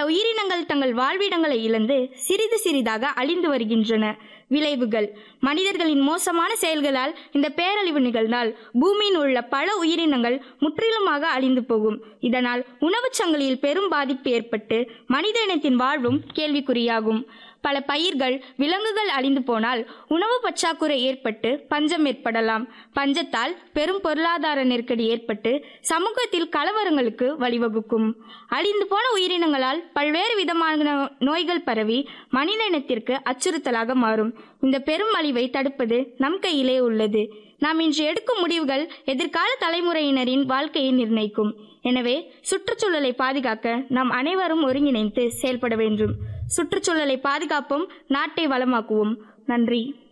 உயிரினங்கள் தங்கள் வாழ்விடங்களை இழந்து சிறிது சிறிதாக அழிந்து வருகின்றன விளைவுகள் மனிதர்களின் மோசமான செயல்களால் இந்த பேரழிவு நிகழ்ந்தால் பூமியில் உள்ள பல உயிரினங்கள் முற்றிலுமாக அழிந்து போகும் இதனால் உணவுச் சங்கிலியில் பெரும் பாதிப்பு ஏற்பட்டு மனித இனத்தின் வாழ்வும் கேள்விக்குறியாகும் பல பயிர்கள் விலங்குகள் அழிந்து போனால் உணவு பற்றாக்குறை ஏற்பட்டு பஞ்சம் ஏற்படலாம் பஞ்சத்தால் பெரும் பொருளாதார நெருக்கடி ஏற்பட்டு சமூகத்தில் கலவரங்களுக்கு வழிவகுக்கும் அழிந்து போன உயிரினங்களால் பல்வேறு விதமான நோய்கள் பரவி மனித இனத்திற்கு அச்சுறுத்தலாக மாறும் இந்த பெரும் அழிவை தடுப்பது நம் கையிலே உள்ளது நாம் இன்று எடுக்கும் முடிவுகள் எதிர்கால தலைமுறையினரின் வாழ்க்கையை நிர்ணயிக்கும் எனவே சுற்றுச்சூழலை பாதுகாக்க நாம் அனைவரும் ஒருங்கிணைந்து செயல்பட வேண்டும் சுற்றுச்சூழலை பாதுகாப்போம் நாட்டை வளமாக்குவோம் நன்றி